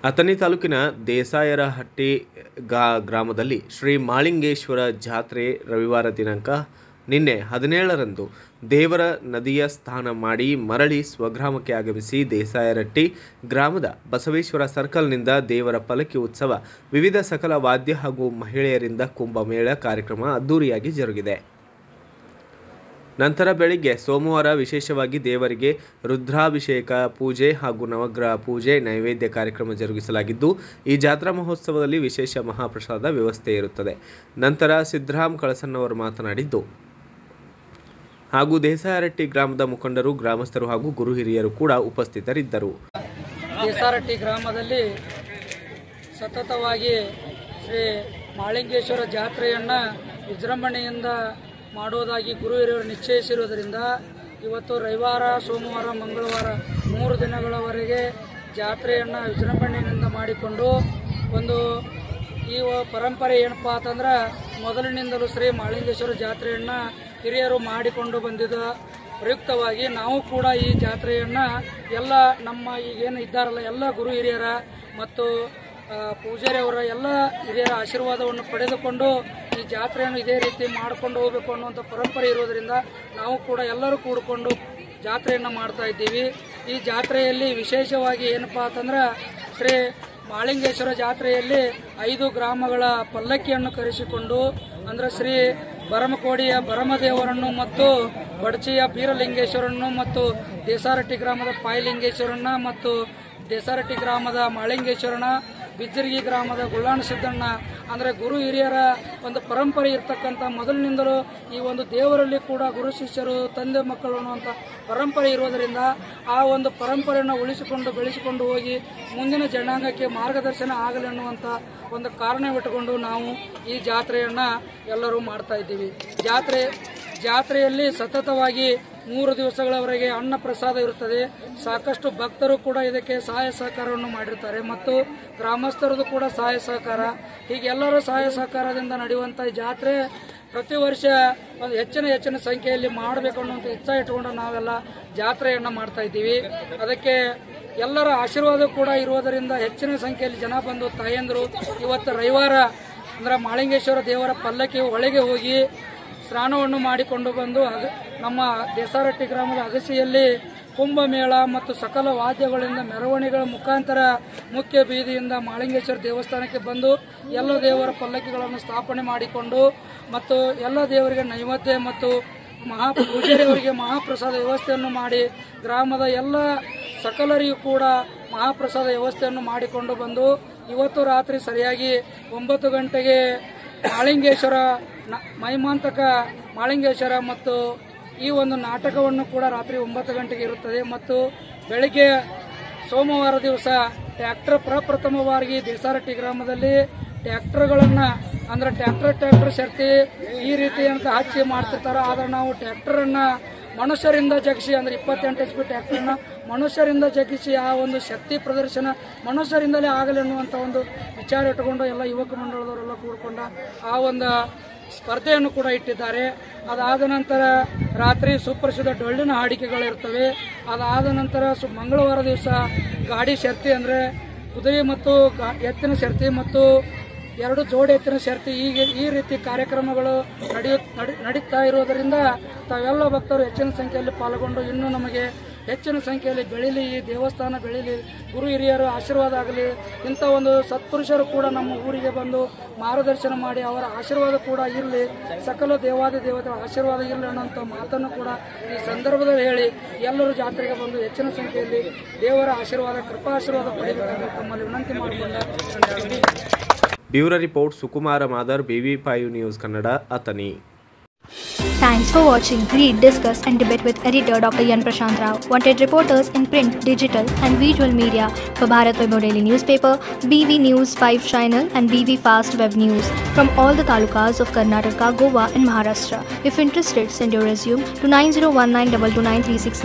ಅಥಣಿ ತಾಲೂಕಿನ ದೇಸಾಯರಹಟ್ಟಿ ಗಾ ಗ್ರಾಮದಲ್ಲಿ ಶ್ರೀ ಮಾಳಿಂಗೇಶ್ವರ ಜಾತ್ರೆ ರವಿವಾರ ದಿನಾಂಕ ನಿನ್ನೆ ಹದಿನೇಳರಂದು ದೇವರ ನದಿಯ ಸ್ನಾನ ಮಾಡಿ ಮರಳಿ ಸ್ವಗ್ರಾಮಕ್ಕೆ ಆಗಮಿಸಿ ದೇಸಾಯರಟ್ಟಿ ಗ್ರಾಮದ ಬಸವೇಶ್ವರ ಸರ್ಕಲ್ನಿಂದ ದೇವರ ಪಲಕಿ ಉತ್ಸವ ವಿವಿಧ ಸಕಲ ವಾದ್ಯ ಹಾಗೂ ಮಹಿಳೆಯರಿಂದ ಕುಂಭಮೇಳ ಕಾರ್ಯಕ್ರಮ ಅದ್ದೂರಿಯಾಗಿ ಜರುಗಿದೆ ನಂತರ ಬೆಳಿಗ್ಗೆ ಸೋಮವಾರ ವಿಶೇಷವಾಗಿ ದೇವರಿಗೆ ರುದ್ರಾಭಿಷೇಕ ಪೂಜೆ ಹಾಗೂ ನವಗ್ರಹ ಪೂಜೆ ನೈವೇದ್ಯ ಕಾರ್ಯಕ್ರಮ ಜರುಗಿಸಲಾಗಿದ್ದು ಈ ಜಾತ್ರಾ ಮಹೋತ್ಸವದಲ್ಲಿ ವಿಶೇಷ ಮಹಾಪ್ರಸಾದ ವ್ಯವಸ್ಥೆ ಇರುತ್ತದೆ ನಂತರ ಸಿದ್ದರಾಮ್ ಕಳಸನ್ನವರು ಮಾತನಾಡಿದ್ದು ಹಾಗೂ ದೇಸಾಯರಟ್ಟಿ ಗ್ರಾಮದ ಮುಖಂಡರು ಗ್ರಾಮಸ್ಥರು ಹಾಗೂ ಗುರು ಹಿರಿಯರು ಕೂಡ ಉಪಸ್ಥಿತರಿದ್ದರು ದೇಸಾರಟ್ಟಿ ಗ್ರಾಮದಲ್ಲಿ ಸತತವಾಗಿ ಶ್ರೀ ಮಾಳಿಂಗೇಶ್ವರ ಜಾತ್ರೆಯನ್ನು ವಿಜೃಂಭಣೆಯಿಂದ ಮಾಡುವುದಾಗಿ ಗುರು ಹಿರಿಯರು ನಿಶ್ಚಯಿಸಿರುವುದರಿಂದ ಇವತ್ತು ರವಿವಾರ ಸೋಮವಾರ ಮಂಗಳವಾರ ಮೂರು ದಿನಗಳವರೆಗೆ ಜಾತ್ರೆಯನ್ನು ವಿಜೃಂಭಣೆಯಿಂದ ಮಾಡಿಕೊಂಡು ಒಂದು ಈ ವ- ಪರಂಪರೆ ಏನಪ್ಪ ಅಂತಂದ್ರೆ ಮೊದಲಿನಿಂದಲೂ ಶ್ರೀ ಮಾಳಿಂಗೇಶ್ವರ ಜಾತ್ರೆಯನ್ನು ಹಿರಿಯರು ಮಾಡಿಕೊಂಡು ಬಂದಿದ್ದ ಪ್ರಯುಕ್ತವಾಗಿ ನಾವು ಕೂಡ ಈ ಜಾತ್ರೆಯನ್ನು ಎಲ್ಲ ನಮ್ಮ ಈಗೇನು ಇದ್ದಾರಲ್ಲ ಎಲ್ಲ ಗುರು ಹಿರಿಯರ ಮತ್ತು ಆ, ಪೂಜಾರಿ ಅವರ ಎಲ್ಲ ಹಿರಿಯರ ಆಶೀರ್ವಾದವನ್ನು ಪಡೆದುಕೊಂಡು ಈ ಜಾತ್ರೆಯನ್ನು ಇದೇ ರೀತಿ ಮಾಡಿಕೊಂಡು ಹೋಗಬೇಕು ಅನ್ನುವಂಥ ಪರಂಪರೆ ಇರೋದರಿಂದ ನಾವು ಕೂಡ ಎಲ್ಲರೂ ಕೂಡಿಕೊಂಡು ಜಾತ್ರೆಯನ್ನು ಮಾಡ್ತಾ ಇದ್ದೀವಿ ಈ ಜಾತ್ರೆಯಲ್ಲಿ ವಿಶೇಷವಾಗಿ ಏನಪ್ಪಾ ಅಂತಂದ್ರೆ ಶ್ರೀ ಮಾಳಿಂಗೇಶ್ವರ ಜಾತ್ರೆಯಲ್ಲಿ ಐದು ಗ್ರಾಮಗಳ ಪಲ್ಲಕ್ಕಿಯನ್ನು ಕರೆಸಿಕೊಂಡು ಅಂದ್ರೆ ಶ್ರೀ ಬರಮಕೋಡಿಯ ಬರಮದೇವರನ್ನು ಮತ್ತು ಬಡಚಿಯ ಬೀರಲಿಂಗೇಶ್ವರನ್ನು ಮತ್ತು ದೇಸಾರಟ್ಟಿ ಗ್ರಾಮದ ಪಾಯಲಿಂಗೇಶ್ವರನ್ನ ಮತ್ತು ದೇಸಾರಟ್ಟಿ ಗ್ರಾಮದ ಮಾಳಿಂಗೇಶ್ವರನ ಬಿಜ್ಜರ್ಗಿ ಗ್ರಾಮದ ಗುಳ್ಳಾಣ ಸಿದ್ದಣ್ಣ ಅಂದರೆ ಗುರು ಹಿರಿಯರ ಒಂದು ಪರಂಪರೆ ಇರ್ತಕ್ಕಂಥ ಮೊದಲಿನಿಂದಲೂ ಈ ಒಂದು ದೇವರಲ್ಲಿ ಕೂಡ ಗುರು ಶಿಷ್ಯರು ತಂದೆ ಮಕ್ಕಳು ಅನ್ನುವಂಥ ಪರಂಪರೆ ಇರೋದರಿಂದ ಆ ಒಂದು ಪರಂಪರೆಯನ್ನು ಉಳಿಸಿಕೊಂಡು ಬೆಳೆಸಿಕೊಂಡು ಹೋಗಿ ಮುಂದಿನ ಜನಾಂಗಕ್ಕೆ ಮಾರ್ಗದರ್ಶನ ಆಗಲಿ ಅನ್ನುವಂಥ ಒಂದು ಕಾರಣವಿಟ್ಟುಕೊಂಡು ನಾವು ಈ ಜಾತ್ರೆಯನ್ನು ಎಲ್ಲರೂ ಮಾಡ್ತಾ ಇದ್ದೀವಿ ಜಾತ್ರೆ ಜಾತ್ರೆಯಲ್ಲಿ ಸತತವಾಗಿ ಮೂರು ದಿವಸಗಳವರೆಗೆ ಅನ್ನ ಪ್ರಸಾದ ಇರುತ್ತದೆ ಸಾಕಷ್ಟು ಭಕ್ತರು ಕೂಡ ಇದಕ್ಕೆ ಸಹಾಯ ಸಹಕಾರವನ್ನು ಮಾಡಿರ್ತಾರೆ ಮತ್ತು ಗ್ರಾಮಸ್ಥರದು ಕೂಡ ಸಹಾಯ ಸಹಕಾರ ಹೀಗೆ ಎಲ್ಲರ ಸಹಾಯ ಸಹಕಾರದಿಂದ ನಡೆಯುವಂಥ ಈ ಜಾತ್ರೆ ಪ್ರತಿ ವರ್ಷ ಒಂದು ಹೆಚ್ಚಿನ ಹೆಚ್ಚಿನ ಸಂಖ್ಯೆಯಲ್ಲಿ ಮಾಡಬೇಕು ಅನ್ನುವಂಥ ಇಚ್ಛೆ ಇಟ್ಕೊಂಡು ನಾವೆಲ್ಲ ಜಾತ್ರೆಯನ್ನು ಮಾಡ್ತಾ ಇದ್ದೀವಿ ಅದಕ್ಕೆ ಎಲ್ಲರ ಆಶೀರ್ವಾದ ಕೂಡ ಇರುವುದರಿಂದ ಹೆಚ್ಚಿನ ಸಂಖ್ಯೆಯಲ್ಲಿ ಜನ ಬಂದು ತಾಯಂದರು ಇವತ್ತು ರವಿವಾರ ಅಂದ್ರೆ ಮಾಳಿಂಗೇಶ್ವರ ದೇವರ ಪಲ್ಲಕ್ಕಿ ಒಳಗೆ ಹೋಗಿ ಸ್ನಾನವನ್ನು ಮಾಡಿಕೊಂಡು ಬಂದು ಅಗ- ನಮ್ಮ ದೇಸಾರಟ್ಟಿ ಗ್ರಾಮದ ಅಗಸಿಯಲ್ಲಿ ಕುಂಭಮೇಳ ಮತ್ತು ಸಕಲ ವಾದ್ಯಗಳಿಂದ ಮೆರವಣಿಗೆಗಳ ಮುಖಾಂತರ ಮುಖ್ಯ ಬೀದಿಯಿಂದ ಮಾಳಿಂಗೇಶ್ವರ ದೇವಸ್ಥಾನಕ್ಕೆ ಬಂದು ಎಲ್ಲ ದೇವರ ಪಲ್ಲಕ್ಕಿಗಳನ್ನು ಸ್ಥಾಪನೆ ಮಾಡಿಕೊಂಡು ಮತ್ತು ಎಲ್ಲ ದೇವರಿಗೆ ನೈವೇದ್ಯ ಮತ್ತು ಮಹಾ ಪೂಜಾರಿಯವರಿಗೆ ಮಹಾಪ್ರಸಾದ ವ್ಯವಸ್ಥೆಯನ್ನು ಮಾಡಿ ಗ್ರಾಮದ ಎಲ್ಲ ಸಕಲರಿಗೂ ಕೂಡ ಮಹಾಪ್ರಸಾದ ವ್ಯವಸ್ಥೆಯನ್ನು ಮಾಡಿಕೊಂಡು ಬಂದು ಇವತ್ತು ರಾತ್ರಿ ಸರಿಯಾಗಿ ಒಂಬತ್ತು ಗಂಟೆಗೆ ಮಾಳಿಂಗೇಶ್ವರ ನ- ಮೈಮಾಂತಕ ಮಾಳಿಂಗೇಶ್ವರ ಮತ್ತು ಈ ಒಂದು ನಾಟಕವನ್ನು ಕೂಡ ರಾತ್ರಿ ಒಂಬತ್ತು ಗಂಟೆಗೆ ಇರುತ್ತದೆ ಮತ್ತು ಬೆಳಿಗ್ಗೆ ಸೋಮವಾರ ದಿವಸ ಟ್ರ್ಯಾಕ್ಟರ್ ಪ್ರಪ್ರಥಮವಾಗಿ ದೇಸಾರಟ್ಟಿ ಗ್ರಾಮದಲ್ಲಿ ಟ್ರ್ಯಾಕ್ಟರ್ಗಳನ್ನು ಅಂದ್ರೆ ಟ್ರ್ಯಾಕ್ಟರ್ ಟ್ರ್ಯಾಕ್ಟರ್ ಶರ್ತಿ ಈ ರೀತಿ ಅಂತ ಹಚ್ಚಿ ಮಾಡ್ತಿರ್ತಾರೆ ಆದ್ರೆ ನಾವು ಟ್ರ್ಯಾಕ್ಟರನ್ನ ಮನುಷ್ಯರಿಂದ ಜಗಿಸಿ ಅಂದ್ರೆ ಇಪ್ಪತ್ತೆಂಟು ಎಚ್ ಪಿ ಟ್ರ್ಯಾಕ್ಟರ್ನ ಮನುಷ್ಯರಿಂದ ಜಗಿಸಿ ಆ ಒಂದು ಶಕ್ತಿ ಪ್ರದರ್ಶನ ಮನುಷ್ಯರಿಂದಲೇ ಆಗಲಿ ಅನ್ನುವಂಥ ಒಂದು ವಿಚಾರ ಇಟ್ಟುಕೊಂಡು ಎಲ್ಲ ಯುವಕ ಮಂಡಳದವರೆಲ್ಲ ಕೂಡಿಕೊಂಡ ಆ ಒಂದು ಸ್ಪರ್ಧೆಯನ್ನು ಕೂಡ ಇಟ್ಟಿದ್ದಾರೆ ಅದಾದ ನಂತರ ರಾತ್ರಿ ಸುಪ್ರಸಿದ್ಧ ಡೊಳ್ಳಿನ ಹಾಡಿಕೆಗಳಿರ್ತವೆ ಅದಾದ ನಂತರ ಸು ಮಂಗಳವಾರ ದಿವಸ ಗಾಡಿ ಶರ್ತಿ ಅಂದರೆ ಕುದುರೆ ಮತ್ತು ಗಾ- ಎತ್ತಿನ ಶರ್ತಿ ಮತ್ತು ಎರಡು ಜೋಡಿ ಎತ್ತಿನ ಶರ್ತಿ ಹೀಗೆ ಈ ರೀತಿ ಕಾರ್ಯಕ್ರಮಗಳು ನಡೆಯು ನಡಿ- ನಡೀತಾ ಇರುವುದರಿಂದ ತಾವೆಲ್ಲ ಭಕ್ತರು ಹೆಚ್ಚಿನ ಸಂಖ್ಯೆಯಲ್ಲಿ ಪಾಲ್ಗೊಂಡು ಇನ್ನೂ ನಮಗೆ ಹೆಚ್ಚಿನ ಸಂಖ್ಯೆಯಲ್ಲಿ ಬೆಳೀಲಿ ಈ ದೇವಸ್ಥಾನ ಬೆಳೀಲಿ ಗುರು ಹಿರಿಯರು ಆಶೀರ್ವಾದ ಆಗಲಿ ಇಂಥ ಒಂದು ಸತ್ಪುರುಷರು ಕೂಡ ನಮ್ಮ ಊರಿಗೆ ಬಂದು ಮಾರ್ಗದರ್ಶನ ಮಾಡಿ ಅವರ ಆಶೀರ್ವಾದ ಕೂಡ ಇರಲಿ ಸಕಲ ದೇವಾದಿ ದೇವತೆಗಳ ಆಶೀರ್ವಾದ ಇರಲಿ ಅನ್ನೋಂಥ ಮಾತನ್ನು ಕೂಡ ಈ ಸಂದರ್ಭದಲ್ಲಿ ಹೇಳಿ ಎಲ್ಲರೂ ಜಾತ್ರೆಗೆ ಬಂದು ಹೆಚ್ಚಿನ ಸಂಖ್ಯೆಯಲ್ಲಿ ದೇವರ ಆಶೀರ್ವಾದ ಕೃಪಾ ಆಶೀರ್ವಾದ ಪಡೆಯಬೇಕಂತ ತಮ್ಮಲ್ಲಿ ವಿನಂತಿ ಮಾಡಿಕೊಂಡ ನನ್ನ ಎರಡು ಮಾತು. Bureau report Sukumara Madar TV five news Kannada Athani Thanks for watching. Read, discuss, and debate with editor Dr. Yan Prashant Rao. Wanted reporters in print, digital, and visual media for Bharat Vaibhav Daily Newspaper, BV News 5 Channel, and BV Fast Web News from all the talukas of Karnataka, Goa, and Maharashtra. If interested, send your resume to 9019229369.